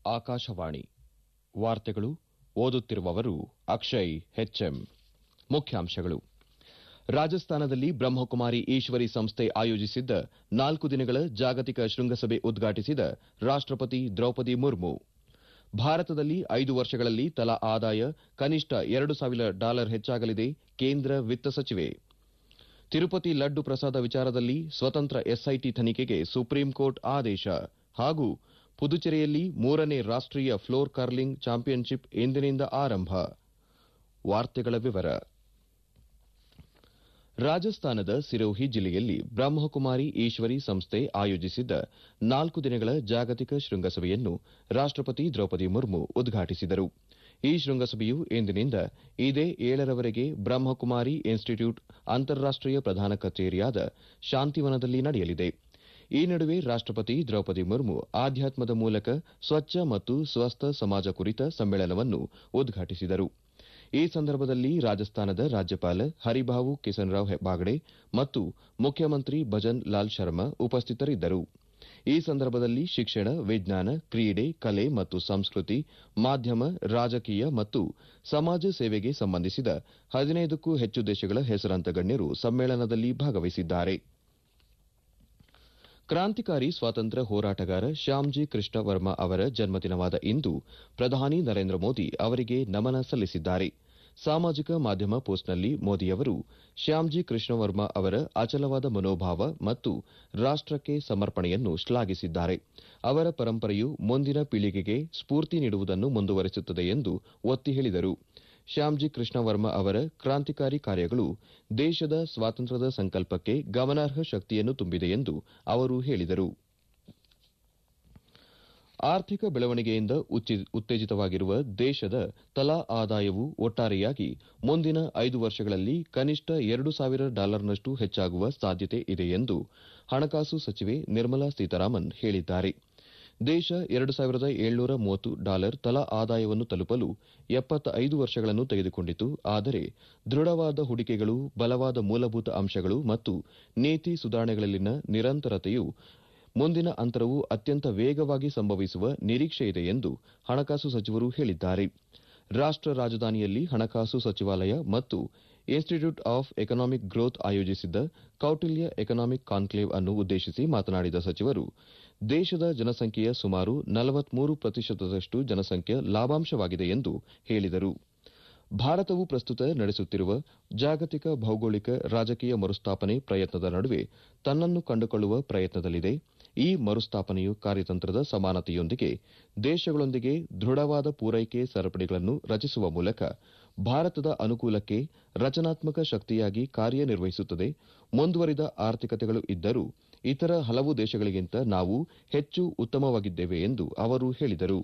ಆಕಾಶವಾಣಿ ವಾರ್ತೆಗಳು ಓದುತ್ತಿರುವವರು ಅಕ್ಷಯ್ ಹೆಚ್ಎಂ ಮುಖ್ಯಾಂಶಗಳು ರಾಜಸ್ಥಾನದಲ್ಲಿ ಬ್ರಹ್ಮಕುಮಾರಿ ಈಶ್ವರಿ ಸಂಸ್ಥೆ ಆಯೋಜಿಸಿದ್ದ ನಾಲ್ಕು ದಿನಗಳ ಜಾಗತಿಕ ಶೃಂಗಸಭೆ ಉದ್ಘಾಟಿಸಿದ ರಾಷ್ಟಪತಿ ದ್ರೌಪದಿ ಮುರ್ಮು ಭಾರತದಲ್ಲಿ ಐದು ವರ್ಷಗಳಲ್ಲಿ ತಲಾ ಆದಾಯ ಕನಿಷ್ಠ ಎರಡು ಸಾವಿರ ಡಾಲರ್ ಹೆಚ್ಚಾಗಲಿದೆ ಕೇಂದ್ರ ವಿತ್ತ ಸಚಿವೆ ತಿರುಪತಿ ಲಡ್ಡು ಪ್ರಸಾದ ವಿಚಾರದಲ್ಲಿ ಸ್ವತಂತ್ರ ಎಸ್ಐಟಿ ತನಿಖೆಗೆ ಸುಪ್ರೀಂಕೋರ್ಟ್ ಆದೇಶ ಹಾಗೂ ಪುದುಚೇರಿಯಲ್ಲಿ ಮೂರನೇ ರಾಷ್ಟೀಯ ಫ್ಲೋರ್ ಕರ್ಲಿಂಗ್ ಚಾಂಪಿಯನ್ಶಿಪ್ ಇಂದಿನಿಂದ ಆರಂಭ ವಾರ್ತೆಗಳ ವಿವರ ರಾಜಸ್ಥಾನದ ಸಿರೋಹಿ ಜಿಲ್ಲೆಯಲ್ಲಿ ಬ್ರಹ್ಮಕುಮಾರಿ ಈಶ್ವರಿ ಸಂಸ್ಥೆ ಆಯೋಜಿಸಿದ್ದ ನಾಲ್ಕು ದಿನಗಳ ಜಾಗತಿಕ ಶೃಂಗಸಭೆಯನ್ನು ರಾಷ್ಟಪತಿ ದ್ರೌಪದಿ ಮುರ್ಮು ಉದ್ಘಾಟಿಸಿದರು ಈ ಶೃಂಗಸಭೆಯು ಇಂದಿನಿಂದ ಇದೇ ಏಳರವರೆಗೆ ಬ್ರಹ್ಮಕುಮಾರಿ ಇನ್ಸ್ಟಿಟ್ಯೂಟ್ ಅಂತಾರಾಷ್ಟೀಯ ಪ್ರಧಾನ ಕಚೇರಿಯಾದ ಶಾಂತಿವನದಲ್ಲಿ ನಡೆಯಲಿದೆ ಈ ನಡುವೆ ರಾಷ್ಟಪತಿ ದ್ರೌಪದಿ ಮುರ್ಮು ಆಧ್ಯಾತ್ಮದ ಮೂಲಕ ಸ್ವಚ್ಛ ಮತ್ತು ಸ್ವಸ್ಥ ಸಮಾಜ ಕುರಿತ ಸಮ್ಮೇಳನವನ್ನು ಉದ್ಘಾಟಿಸಿದರು ಈ ಸಂದರ್ಭದಲ್ಲಿ ರಾಜಸ್ಥಾನದ ರಾಜ್ಯಪಾಲ ಹರಿಭಾವು ಕಿಸನ್ರಾವ್ ಬಾಗಡೆ ಮತ್ತು ಮುಖ್ಯಮಂತ್ರಿ ಭಜನ್ ಲಾಲ್ ಶರ್ಮಾ ಉಪಸ್ಥಿತರಿದ್ದರು ಈ ಸಂದರ್ಭದಲ್ಲಿ ಶಿಕ್ಷಣ ವಿಜ್ಞಾನ ಕ್ರೀಡೆ ಕಲೆ ಮತ್ತು ಸಂಸ್ಕೃತಿ ಮಾಧ್ಯಮ ರಾಜಕೀಯ ಮತ್ತು ಸಮಾಜ ಸೇವೆಗೆ ಸಂಬಂಧಿಸಿದ ಹದಿನೈದಕ್ಕೂ ಹೆಚ್ಚು ದೇಶಗಳ ಹೆಸರಾಂತ ಗಣ್ಯರು ಸಮ್ಮೇಳನದಲ್ಲಿ ಭಾಗವಹಿಸಿದ್ದಾರೆ ಕ್ರಾಂತಿಕಾರಿ ಸ್ವಾತಂತ್ರ್ಯ ಹೋರಾಟಗಾರ ಶ್ಯಾಮ್ಜಿ ಕೃಷ್ಣ ವರ್ಮಾ ಅವರ ಜನ್ಮದಿನವಾದ ಇಂದು ಪ್ರಧಾನಿ ನರೇಂದ್ರ ಮೋದಿ ಅವರಿಗೆ ನಮನ ಸಲ್ಲಿಸಿದ್ದಾರೆ ಸಾಮಾಜಿಕ ಮಾಧ್ಯಮ ಪೋಸ್ಟ್ನಲ್ಲಿ ಮೋದಿಯವರು ಶ್ಯಾಮ್ಜಿ ಕೃಷ್ಣ ವರ್ಮಾ ಅವರ ಅಚಲವಾದ ಮನೋಭಾವ ಮತ್ತು ರಾಷ್ಟಕ್ಕೆ ಸಮರ್ಪಣೆಯನ್ನು ಶ್ಲಾಘಿಸಿದ್ದಾರೆ ಅವರ ಪರಂಪರೆಯು ಮುಂದಿನ ಪೀಳಿಗೆಗೆ ಸ್ಫೂರ್ತಿ ನೀಡುವುದನ್ನು ಮುಂದುವರೆಸುತ್ತದೆ ಎಂದು ಒತ್ತಿ ಹೇಳಿದರು ಶ್ಯಾಮ್ಜಿ ಕೃಷ್ಣ ವರ್ಮಾ ಅವರ ಕ್ರಾಂತಿಕಾರಿ ಕಾರ್ಯಗಳು ದೇಶದ ಸ್ವಾತಂತ್ರ್ಯದ ಸಂಕಲ್ಪಕ್ಕೆ ಗಮನಾರ್ಹ ಶಕ್ತಿಯನ್ನು ತುಂಬಿದೆ ಎಂದು ಅವರು ಹೇಳಿದರು ಆರ್ಥಿಕ ಬೆಳವಣಿಗೆಯಿಂದ ಉತ್ತೇಜಿತವಾಗಿರುವ ದೇಶದ ತಲಾ ಆದಾಯವು ಒಟ್ಟಾರೆಯಾಗಿ ಮುಂದಿನ ಐದು ವರ್ಷಗಳಲ್ಲಿ ಕನಿಷ್ಠ ಎರಡು ಸಾವಿರ ಡಾಲರ್ನಷ್ಟು ಹೆಚ್ಚಾಗುವ ಸಾಧ್ಯತೆ ಇದೆ ಎಂದು ಹಣಕಾಸು ಸಚಿವೆ ನಿರ್ಮಲಾ ಸೀತಾರಾಮನ್ ಹೇಳಿದ್ದಾರೆ ದೇಶ ಎರಡು ಸಾವಿರದ ಏಳ್ನೂರ ಮೂವತ್ತು ಡಾಲರ್ ತಲಾ ಆದಾಯವನ್ನು ತಲುಪಲು ಎಪ್ಪತ್ತೈದು ವರ್ಷಗಳನ್ನು ತೆಗೆದುಕೊಂಡಿತು ಆದರೆ ದೃಢವಾದ ಹೂಡಿಕೆಗಳು ಬಲವಾದ ಮೂಲಭೂತ ಅಂಶಗಳು ಮತ್ತು ನೀತಿ ಸುಧಾರಣೆಗಳಲ್ಲಿನ ನಿರಂತರತೆಯು ಮುಂದಿನ ಅಂತರವು ಅತ್ಯಂತ ವೇಗವಾಗಿ ಸಂಭವಿಸುವ ನಿರೀಕ್ಷೆಯಿದೆ ಎಂದು ಹಣಕಾಸು ಸಚಿವರು ಹೇಳಿದ್ದಾರೆ ರಾಷ್ಟ ರಾಜಧಾನಿಯಲ್ಲಿ ಹಣಕಾಸು ಸಚಿವಾಲಯ ಮತ್ತು ಇನ್ಸ್ಟಿಟ್ಯೂಟ್ ಆಫ್ ಎಕನಾಮಿಕ್ ಗ್ರೋತ್ ಆಯೋಜಿಸಿದ್ದ ಕೌಟಿಲ್ಯ ಎಕನಾಮಿಕ್ ಕಾನ್ಕ್ಲೇವ್ ಅನ್ನು ಉದ್ದೇಶಿಸಿ ಮಾತನಾಡಿದ ಸಚಿವರು ದೇಶದ ಜನಸಂಖ್ಯೆಯ ಸುಮಾರು ನಲವತ್ಮೂರು ಪ್ರತಿಶತದಷ್ಟು ಜನಸಂಖ್ಯೆ ಲಾಭಾಂಶವಾಗಿದೆ ಎಂದು ಹೇಳಿದರು ಭಾರತವು ಪ್ರಸ್ತುತ ನಡೆಸುತ್ತಿರುವ ಜಾಗತಿಕ ಭೌಗೋಳಿಕ ರಾಜಕೀಯ ಮರುಸ್ಥಾಪನೆ ಪ್ರಯತ್ನದ ನಡುವೆ ತನ್ನನ್ನು ಕಂಡುಕೊಳ್ಳುವ ಪ್ರಯತ್ನದಲ್ಲಿದೆ ಈ ಮರುಸ್ಥಾಪನೆಯು ಕಾರ್ಯತಂತ್ರದ ಸಮಾನತೆಯೊಂದಿಗೆ ದೇಶಗಳೊಂದಿಗೆ ದೃಢವಾದ ಪೂರೈಕೆ ಸರಪಳಿಗಳನ್ನು ರಚಿಸುವ ಮೂಲಕ ಭಾರತದ ಅನುಕೂಲಕ್ಕೆ ರಚನಾತ್ಮಕ ಶಕ್ತಿಯಾಗಿ ಕಾರ್ಯನಿರ್ವಹಿಸುತ್ತದೆ ಮುಂದುವರಿದ ಆರ್ಥಿಕತೆಗಳು ಇದ್ದರೂ ಇತರ ಹಲವು ದೇಶಗಳಿಗಿಂತ ನಾವು ಹೆಚ್ಚು ಉತ್ತಮವಾಗಿದ್ದೇವೆ ಎಂದು ಅವರು ಹೇಳಿದರು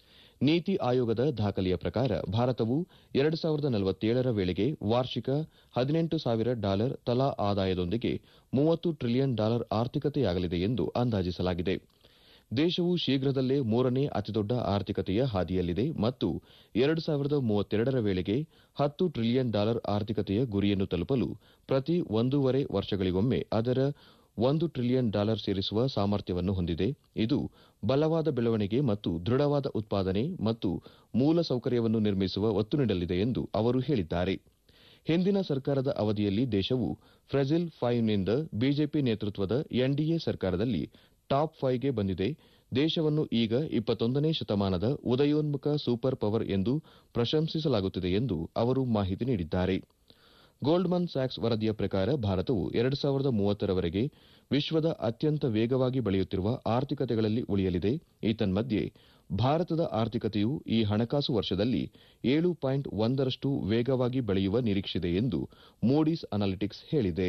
ನೀತಿ ಆಯೋಗದ ದಾಖಲೆಯ ಪ್ರಕಾರ ಭಾರತವು ಎರಡು ಸಾವಿರದ ನಲವತ್ತೇಳರ ವೇಳೆಗೆ ವಾರ್ಷಿಕ ಹದಿನೆಂಟು ಸಾವಿರ ಡಾಲರ್ ತಲಾ ಆದಾಯದೊಂದಿಗೆ ಮೂವತ್ತು ಟ್ರಿಲಿಯನ್ ಡಾಲರ್ ಆರ್ಥಿಕತೆಯಾಗಲಿದೆ ಎಂದು ಅಂದಾಜಿಸಲಾಗಿದೆ ದೇಶವು ಶೀಘ್ರದಲ್ಲೇ ಮೂರನೇ ಅತಿದೊಡ್ಡ ಆರ್ಥಿಕತೆಯ ಹಾದಿಯಲ್ಲಿದೆ ಮತ್ತು ಎರಡು ಸಾವಿರದ ಮೂವತ್ತೆರಡರ ವೇಳೆಗೆ ಹತ್ತು ಟ್ರಿಲಿಯನ್ ಡಾಲರ್ ಆರ್ಥಿಕತೆಯ ಗುರಿಯನ್ನು ತಲುಪಲು ಪ್ರತಿ ಒಂದೂವರೆ ವರ್ಷಗಳಿಗೊಮ್ಮೆ ಅದರ ಒಂದು ಟ್ರಿಲಿಯನ್ ಡಾಲರ್ ಸೇರಿಸುವ ಸಾಮರ್ಥ್ಯವನ್ನು ಹೊಂದಿದೆ ಇದು ಬಲವಾದ ಬೆಳವಣಿಗೆ ಮತ್ತು ದೃಢವಾದ ಉತ್ಪಾದನೆ ಮತ್ತು ಮೂಲಸೌಕರ್ಯವನ್ನು ನಿರ್ಮಿಸುವ ಒತ್ತು ನೀಡಲಿದೆ ಎಂದು ಅವರು ಹೇಳಿದ್ದಾರೆ ಹಿಂದಿನ ಸರ್ಕಾರದ ಅವಧಿಯಲ್ಲಿ ದೇಶವು ಫ್ರೆಜಿಲ್ ಫೈವ್ನಿಂದ ಬಿಜೆಪಿ ನೇತೃತ್ವದ ಎನ್ಡಿಎ ಸರ್ಕಾರದಲ್ಲಿ ಟಾಪ್ ಫೈವ್ಗೆ ಬಂದಿದೆ ದೇಶವನ್ನು ಈಗ ಇಪ್ಪತ್ತೊಂದನೇ ಶತಮಾನದ ಉದಯೋನ್ಮುಖ ಸೂಪರ್ ಪವರ್ ಎಂದು ಪ್ರಶಂಸಿಸಲಾಗುತ್ತಿದೆ ಎಂದು ಅವರು ಮಾಹಿತಿ ನೀಡಿದ್ದಾರೆ ಗೋಲ್ಡ್ಮನ್ ಸ್ಯಾಕ್ಸ್ ವರದಿಯ ಪ್ರಕಾರ ಭಾರತವು ಎರಡು ಸಾವಿರದ ಮೂವತ್ತರವರೆಗೆ ವಿಶ್ವದ ಅತ್ಯಂತ ವೇಗವಾಗಿ ಬೆಳೆಯುತ್ತಿರುವ ಆರ್ಥಿಕತೆಗಳಲ್ಲಿ ಉಳಿಯಲಿದೆ ಏತನ್ಮಧ್ಯೆ ಭಾರತದ ಆರ್ಥಿಕತೆಯು ಈ ಹಣಕಾಸು ವರ್ಷದಲ್ಲಿ ಏಳು ಪಾಯಿಂಟ್ ಒಂದರಷ್ಟು ವೇಗವಾಗಿ ಬೆಳೆಯುವ ನಿರೀಕ್ಷೆಯಿದೆ ಎಂದು ಮೂಡೀಸ್ ಅನಾಲಿಟಿಕ್ಸ್ ಹೇಳಿದೆ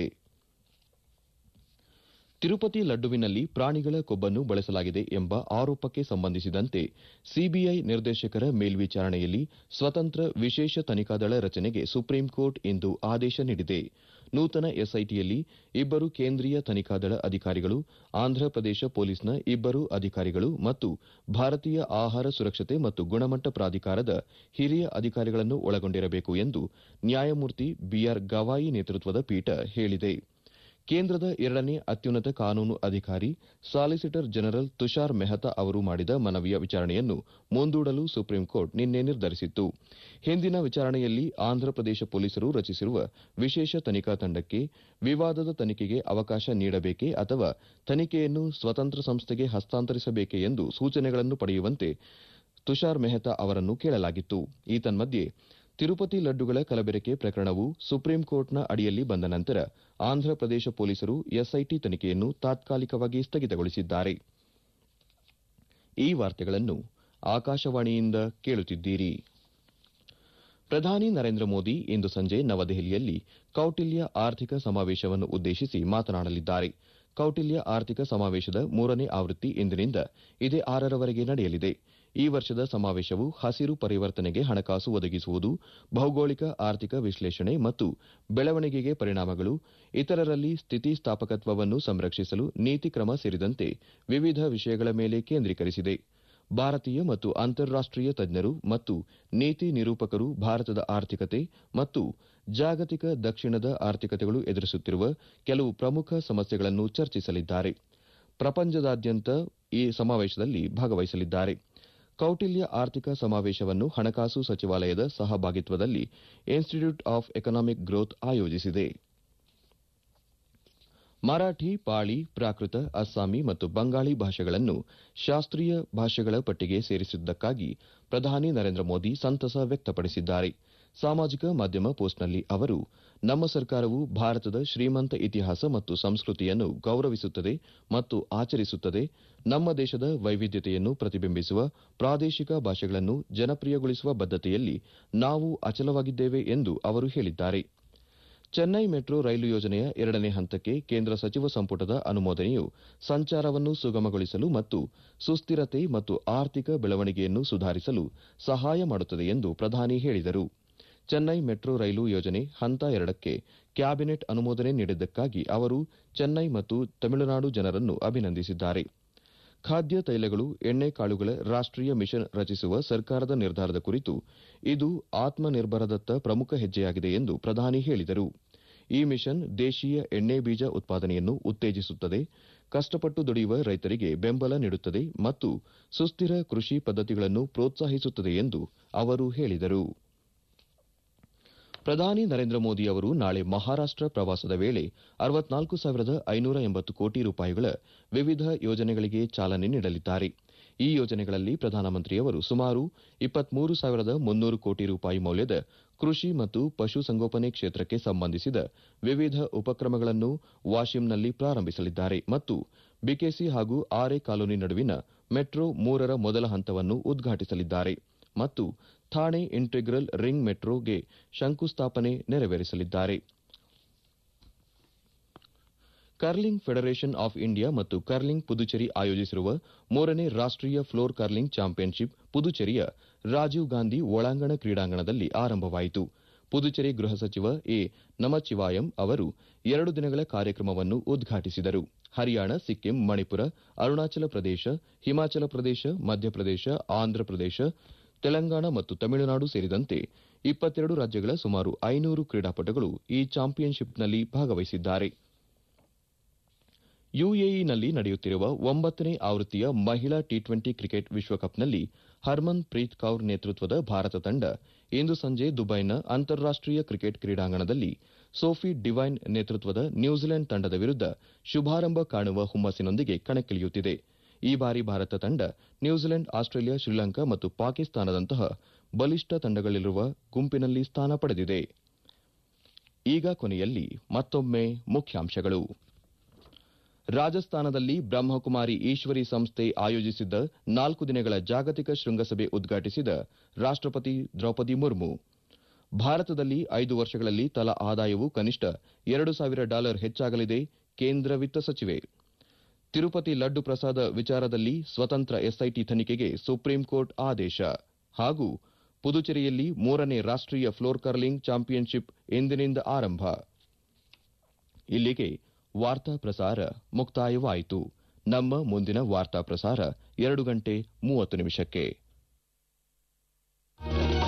ತಿರುಪತಿ ಲಡ್ಡುವಿನಲ್ಲಿ ಪ್ರಾಣಿಗಳ ಕೊಬ್ಬನ್ನು ಬಳಸಲಾಗಿದೆ ಎಂಬ ಆರೋಪಕ್ಕೆ ಸಂಬಂಧಿಸಿದಂತೆ ಸಿಬಿಐ ನಿರ್ದೇಶಕರ ಮೇಲ್ವಿಚಾರಣೆಯಲ್ಲಿ ಸ್ವತಂತ್ರ ವಿಶೇಷ ತನಿಖಾ ದಳ ರಚನೆಗೆ ಸುಪ್ರೀಂಕೋರ್ಟ್ ಇಂದು ಆದೇಶ ನೀಡಿದೆ ನೂತನ ಎಸ್ಐಟಿಯಲ್ಲಿ ಇಬ್ಬರು ಕೇಂದ್ರೀಯ ತನಿಖಾ ದಳ ಅಧಿಕಾರಿಗಳು ಆಂಧ್ರಪ್ರದೇಶ ಪೊಲೀಸ್ನ ಇಬ್ಬರು ಅಧಿಕಾರಿಗಳು ಮತ್ತು ಭಾರತೀಯ ಆಹಾರ ಸುರಕ್ಷತೆ ಮತ್ತು ಗುಣಮಟ್ಟ ಪ್ರಾಧಿಕಾರದ ಹಿರಿಯ ಅಧಿಕಾರಿಗಳನ್ನು ಒಳಗೊಂಡಿರಬೇಕು ಎಂದು ನ್ಯಾಯಮೂರ್ತಿ ಬಿಆರ್ ಗವಾಯಿ ನೇತೃತ್ವದ ಪೀಠ ಹೇಳಿದೆ ಕೇಂದ್ರದ ಎರಡನೇ ಅತ್ಯುನ್ನತ ಕಾನೂನು ಅಧಿಕಾರಿ ಸಾಲಿಸಿಟರ್ ಜನರಲ್ ತುಷಾರ್ ಮೆಹ್ತಾ ಅವರು ಮಾಡಿದ ಮನವಿಯ ವಿಚಾರಣೆಯನ್ನು ಮುಂದೂಡಲು ಸುಪ್ರೀಂಕೋರ್ಟ್ ನಿನ್ನೆ ನಿರ್ಧರಿಸಿತ್ತು ಹಿಂದಿನ ವಿಚಾರಣೆಯಲ್ಲಿ ಆಂಧ್ರಪ್ರದೇಶ ಪೊಲೀಸರು ರಚಿಸಿರುವ ವಿಶೇಷ ತನಿಖಾ ತಂಡಕ್ಕೆ ವಿವಾದದ ತನಿಖೆಗೆ ಅವಕಾಶ ನೀಡಬೇಕೇ ಅಥವಾ ತನಿಖೆಯನ್ನು ಸ್ವತಂತ್ರ ಸಂಸ್ಥೆಗೆ ಹಸ್ತಾಂತರಿಸಬೇಕೆ ಎಂದು ಸೂಚನೆಗಳನ್ನು ಪಡೆಯುವಂತೆ ತುಷಾರ್ ಮೆಹ್ತಾ ಅವರನ್ನು ಕೇಳಲಾಗಿತ್ತು ಈ ತನ್ಮಧ್ಯೆ ತಿರುಪತಿ ಲಡ್ಡುಗಳ ಕಲಬೆರಕೆ ಪ್ರಕರಣವು ಸುಪ್ರೀಂಕೋರ್ಟ್ನ ಅಡಿಯಲ್ಲಿ ಬಂದ ನಂತರ ಆಂಧ್ರಪ್ರದೇಶ ಪೊಲೀಸರು ಎಸ್ಐಟಿ ತನಿಖೆಯನ್ನು ತಾತ್ಕಾಲಿಕವಾಗಿ ಸ್ಥಗಿತಗೊಳಿಸಿದ್ದಾರೆ ಈ ವಾರ್ತೆಗಳನ್ನು ಆಕಾಶವಾಣಿಯಿಂದ ಕೇಳುತ್ತಿದ್ದೀರಿ ಪ್ರಧಾನಿ ನರೇಂದ್ರ ಮೋದಿ ಇಂದು ಸಂಜೆ ನವದೆಹಲಿಯಲ್ಲಿ ಕೌಟಿಲ್ಯ ಆರ್ಥಿಕ ಸಮಾವೇಶವನ್ನು ಉದ್ದೇಶಿಸಿ ಮಾತನಾಡಲಿದ್ದಾರೆ ಕೌಟಿಲ್ಯ ಆರ್ಥಿಕ ಸಮಾವೇಶದ ಮೂರನೇ ಆವೃತ್ತಿ ಇಂದಿನಿಂದ ಇದೇ ಆರರವರೆಗೆ ನಡೆಯಲಿದೆ ಈ ವರ್ಷದ ಸಮಾವೇಶವು ಹಸಿರು ಪರಿವರ್ತನೆಗೆ ಹಣಕಾಸು ಒದಗಿಸುವುದು ಭೌಗೋಳಿಕ ಆರ್ಥಿಕ ವಿಶ್ಲೇಷಣೆ ಮತ್ತು ಬೆಳವಣಿಗೆಗೆ ಪರಿಣಾಮಗಳು ಇತರರಲ್ಲಿ ಸ್ಥಿತಿಸ್ಥಾಪಕತ್ವವನ್ನು ಸಂರಕ್ಷಿಸಲು ನೀತಿ ಕ್ರಮ ಸೇರಿದಂತೆ ವಿವಿಧ ವಿಷಯಗಳ ಮೇಲೆ ಕೇಂದ್ರೀಕರಿಸಿದೆ ಭಾರತೀಯ ಮತ್ತು ಅಂತಾರಾಷ್ಟೀಯ ತಜ್ಞರು ಮತ್ತು ನೀತಿ ನಿರೂಪಕರು ಭಾರತದ ಆರ್ಥಿಕತೆ ಮತ್ತು ಜಾಗತಿಕ ದಕ್ಷಿಣದ ಆರ್ಥಿಕತೆಗಳು ಎದುರಿಸುತ್ತಿರುವ ಕೆಲವು ಪ್ರಮುಖ ಸಮಸ್ಯೆಗಳನ್ನು ಚರ್ಚಿಸಲಿದ್ದಾರೆ ಪ್ರಪಂಚದಾದ್ಯಂತ ಈ ಸಮಾವೇಶದಲ್ಲಿ ಭಾಗವಹಿಸಲಿದ್ದಾರೆ ಕೌಟಿಲ್ಯ ಆರ್ಥಿಕ ಸಮಾವೇಶವನ್ನು ಹಣಕಾಸು ಸಚಿವಾಲಯದ ಸಹಭಾಗಿತ್ವದಲ್ಲಿ ಇನ್ಸ್ಟಿಟ್ಯೂಟ್ ಆಫ್ ಎಕನಾಮಿಕ್ ಗ್ರೋತ್ ಆಯೋಜಿಸಿದೆ ಮರಾಠಿ ಪಾಳಿ ಪ್ರಾಕೃತ ಅಸ್ಸಾಮಿ ಮತ್ತು ಬಂಗಾಳಿ ಭಾಷೆಗಳನ್ನು ಶಾಸ್ತ್ರೀಯ ಭಾಷೆಗಳ ಪಟ್ಟಿಗೆ ಸೇರಿಸಿದ್ದಕ್ಕಾಗಿ ಪ್ರಧಾನಿ ನರೇಂದ್ರ ಮೋದಿ ಸಂತಸ ವ್ಯಕ್ತಪಡಿಸಿದ್ದಾರೆ ಸಾಮಾಜಿಕ ಮಾಧ್ಯಮ ಪೋಸ್ಟ್ನಲ್ಲಿ ಅವರು ನಮ್ಮ ಸರ್ಕಾರವು ಭಾರತದ ಶ್ರೀಮಂತ ಇತಿಹಾಸ ಮತ್ತು ಸಂಸ್ಕೃತಿಯನ್ನು ಗೌರವಿಸುತ್ತದೆ ಮತ್ತು ಆಚರಿಸುತ್ತದೆ ನಮ್ಮ ದೇಶದ ವೈವಿಧ್ಯತೆಯನ್ನು ಪ್ರತಿಬಿಂಬಿಸುವ ಪ್ರಾದೇಶಿಕ ಭಾಷೆಗಳನ್ನು ಜನಪ್ರಿಯಗೊಳಿಸುವ ಬದ್ಧತೆಯಲ್ಲಿ ನಾವು ಅಚಲವಾಗಿದ್ದೇವೆ ಎಂದು ಅವರು ಹೇಳಿದ್ದಾರೆ ಚೆನ್ನೈ ಮೆಟ್ರೋ ರೈಲು ಯೋಜನೆಯ ಎರಡನೇ ಹಂತಕ್ಕೆ ಕೇಂದ್ರ ಸಚಿವ ಸಂಪುಟದ ಅನುಮೋದನೆಯು ಸಂಚಾರವನ್ನು ಸುಗಮಗೊಳಿಸಲು ಮತ್ತು ಸುಸ್ಥಿರತೆ ಮತ್ತು ಆರ್ಥಿಕ ಬೆಳವಣಿಗೆಯನ್ನು ಸುಧಾರಿಸಲು ಸಹಾಯ ಮಾಡುತ್ತದೆ ಎಂದು ಪ್ರಧಾನಿ ಹೇಳಿದರು ಚೆನ್ನೈ ಮೆಟ್ರೋ ರೈಲು ಯೋಜನೆ ಹಂತ ಎರಡಕ್ಕೆ ಕ್ಯಾಬಿನೆಟ್ ಅನುಮೋದನೆ ನೀಡಿದ್ದಕ್ಕಾಗಿ ಅವರು ಚೆನ್ನೈ ಮತ್ತು ತಮಿಳುನಾಡು ಜನರನ್ನು ಅಭಿನಂದಿಸಿದ್ದಾರೆ ಖಾದ್ಯ ತೈಲಗಳು ಎಣ್ಣೆಕಾಳುಗಳ ರಾಷ್ಟೀಯ ಮಿಷನ್ ರಚಿಸುವ ಸರ್ಕಾರದ ನಿರ್ಧಾರದ ಕುರಿತು ಇದು ಆತ್ಮನಿರ್ಭರದತ್ತ ಪ್ರಮುಖ ಹೆಜ್ಜೆಯಾಗಿದೆ ಎಂದು ಪ್ರಧಾನಿ ಹೇಳಿದರು ಈ ಮಿಷನ್ ದೇಶೀಯ ಎಣ್ಣೆ ಬೀಜ ಉತ್ಪಾದನೆಯನ್ನು ಉತ್ತೇಜಿಸುತ್ತದೆ ಕಷ್ಟಪಟ್ಟು ದುಡಿಯುವ ರೈತರಿಗೆ ಬೆಂಬಲ ನೀಡುತ್ತದೆ ಮತ್ತು ಸುಸ್ಥಿರ ಕೃಷಿ ಪದ್ದತಿಗಳನ್ನು ಪ್ರೋತ್ಸಾಹಿಸುತ್ತದೆ ಎಂದು ಅವರು ಹೇಳಿದರು ಪ್ರಧಾನಿ ನರೇಂದ್ರ ಮೋದಿ ಅವರು ನಾಳೆ ಮಹಾರಾಷ್ಟ ಪ್ರವಾಸದ ವೇಳೆ ಅರವತ್ನಾಲ್ಕು ಸಾವಿರದ ಐನೂರ ಎಂಬತ್ತು ಕೋಟಿ ರೂಪಾಯಿಗಳ ವಿವಿಧ ಯೋಜನೆಗಳಿಗೆ ಚಾಲನೆ ನೀಡಲಿದ್ದಾರೆ ಈ ಯೋಜನೆಗಳಲ್ಲಿ ಪ್ರಧಾನಮಂತ್ರಿಯವರು ಸುಮಾರು ಇಪ್ಪತ್ಮೂರು ಸಾವಿರದ ಮುನ್ನೂರು ಕೋಟಿ ರೂಪಾಯಿ ಮೌಲ್ಯದ ಕೃಷಿ ಮತ್ತು ಪಶುಸಂಗೋಪನೆ ಕ್ಷೇತ್ರಕ್ಕೆ ಸಂಬಂಧಿಸಿದ ವಿವಿಧ ಉಪಕ್ರಮಗಳನ್ನು ವಾಶಿಂನಲ್ಲಿ ಪ್ರಾರಂಭಿಸಲಿದ್ದಾರೆ ಮತ್ತು ಬಿಕೆಸಿ ಹಾಗೂ ಆರೆ ಕಾಲೋನಿ ನಡುವಿನ ಮೆಟ್ರೋ ಮೂರರ ಮೊದಲ ಹಂತವನ್ನು ಉದ್ಘಾಟಿಸಲಿದ್ದಾರೆ ಮತ್ತು ಥಾಣೆ ಇಂಟಿಗ್ರಲ್ ರಿಂಗ್ ಮೆಟ್ರೋಗೆ ಶಂಕುಸ್ಥಾಪನೆ ನೆರವೇರಿಸಲಿದ್ದಾರೆ ಕರ್ಲಿಂಗ್ ಫೆಡರೇಷನ್ ಆಫ್ ಇಂಡಿಯಾ ಮತ್ತು ಕರ್ಲಿಂಗ್ ಪುದುಚೇರಿ ಆಯೋಜಿಸಿರುವ ಮೂರನೇ ರಾಷ್ಟೀಯ ಫ್ಲೋರ್ ಕರ್ಲಿಂಗ್ ಚಾಂಪಿಯನ್ಶಿಪ್ ಪುದುಚೇರಿಯ ರಾಜೀವ್ ಗಾಂಧಿ ಒಳಾಂಗಣ ಕ್ರೀಡಾಂಗಣದಲ್ಲಿ ಆರಂಭವಾಯಿತು ಪುದುಚೇರಿ ಗೃಹ ಸಚಿವ ಎ ನಮಚಿವಾಯಂ ಅವರು ಎರಡು ದಿನಗಳ ಕಾರ್ಯಕ್ರಮವನ್ನು ಉದ್ಘಾಟಿಸಿದರು ಹರಿಯಾಣ ಸಿಕ್ಕಿಂ ಮಣಿಪುರ ಅರುಣಾಚಲ ಪ್ರದೇಶ ಹಿಮಾಚಲ ಪ್ರದೇಶ ಮಧ್ಯಪ್ರದೇಶ ಆಂಧ್ರಪ್ರದೇಶ ತೆಲಂಗಾಣ ಮತ್ತು ತಮಿಳುನಾಡು ಸೇರಿದಂತೆ ಇಪ್ಪತ್ತೆರಡು ರಾಜ್ಯಗಳ ಸುಮಾರು ಐನೂರು ಕ್ರೀಡಾಪಟುಗಳು ಈ ಚಾಂಪಿಯನ್ಶಿಪ್ನಲ್ಲಿ ಭಾಗವಹಿಸಿದ್ದಾರೆ ಯುಎಇನಲ್ಲಿ ನಡೆಯುತ್ತಿರುವ ಒಂಬತ್ತನೇ ಆವೃತ್ತಿಯ ಮಹಿಳಾ ಟಿ ಟ್ವೆಂಟಿ ಕ್ರಿಕೆಟ್ ವಿಶ್ವಕಪ್ನಲ್ಲಿ ಹರ್ಮನ್ ಪ್ರೀತ್ ಕೌರ್ ನೇತೃತ್ವದ ಭಾರತ ತಂಡ ಇಂದು ಸಂಜೆ ದುಬೈನ ಅಂತಾರಾಷ್ಟೀಯ ಕ್ರಿಕೆಟ್ ಕ್ರೀಡಾಂಗಣದಲ್ಲಿ ಸೋಫಿ ಡಿವೈನ್ ನೇತೃತ್ವದ ನ್ಯೂಜಿಲೆಂಡ್ ತಂಡದ ವಿರುದ್ಧ ಶುಭಾರಂಭ ಕಾಣುವ ಹುಮ್ಮಸ್ಸಿನೊಂದಿಗೆ ಕಣಕ್ಕಿಳಿಯುತ್ತಿದೆ ಈ ಬಾರಿ ಭಾರತ ತಂಡ ನ್ಯೂಜಿಲೆಂಡ್ ಆಸ್ಟ್ರೇಲಿಯಾ ಶ್ರೀಲಂಕಾ ಮತ್ತು ಪಾಕಿಸ್ತಾನದಂತಹ ಬಲಿಷ್ಠ ತಂಡಗಳಿರುವ ಗುಂಪಿನಲ್ಲಿ ಸ್ಥಾನ ಪಡೆದಿದೆ ಈಗ ಕೊನೆಯಲ್ಲಿ ಮತ್ತೊಮ್ಮೆ ಮುಖ್ಯಾಂಶಗಳು ರಾಜಸ್ಥಾನದಲ್ಲಿ ಬ್ರಹ್ಮಕುಮಾರಿ ಈಶ್ವರಿ ಸಂಸ್ಥೆ ಆಯೋಜಿಸಿದ್ದ ನಾಲ್ಕು ದಿನಗಳ ಜಾಗತಿಕ ಶೃಂಗಸಭೆ ಉದ್ಘಾಟಿಸಿದ ರಾಷ್ಟಪತಿ ದ್ರೌಪದಿ ಮುರ್ಮು ಭಾರತದಲ್ಲಿ ಐದು ವರ್ಷಗಳಲ್ಲಿ ತಲಾ ಆದಾಯವು ಕನಿಷ್ಠ ಎರಡು ಸಾವಿರ ಡಾಲರ್ ಹೆಚ್ಚಾಗಲಿದೆ ಕೇಂದ್ರ ವಿತ್ತ ಸಚಿವೆ ತಿರುಪತಿ ಲಡ್ಡು ಪ್ರಸಾದ ವಿಚಾರದಲ್ಲಿ ಸ್ವತಂತ್ರ ಎಸ್ಐಟಿ ತನಿಖೆಗೆ ಸುಪ್ರೀಂ ಕೋರ್ಟ್ ಆದೇಶ ಹಾಗೂ ಪುದುಚೇರಿಯಲ್ಲಿ ಮೂರನೇ ರಾಷ್ಟೀಯ ಫ್ಲೋರ್ ಕರ್ಲಿಂಗ್ ಚಾಂಪಿಯನ್ಶಿಪ್ ಇಂದಿನಿಂದ ಆರಂಭ ಇಲ್ಲಿಗೆ ವಾರ್ತಾ ಪ್ರಸಾರ ಮುಕ್ತಾಯವಾಯಿತು ನಮ್ಮ ಮುಂದಿನ ವಾರ್ತಾ ಪ್ರಸಾರ ಎರಡು ಗಂಟೆ ಮೂವತ್ತು ನಿಮಿಷಕ್ಕೆ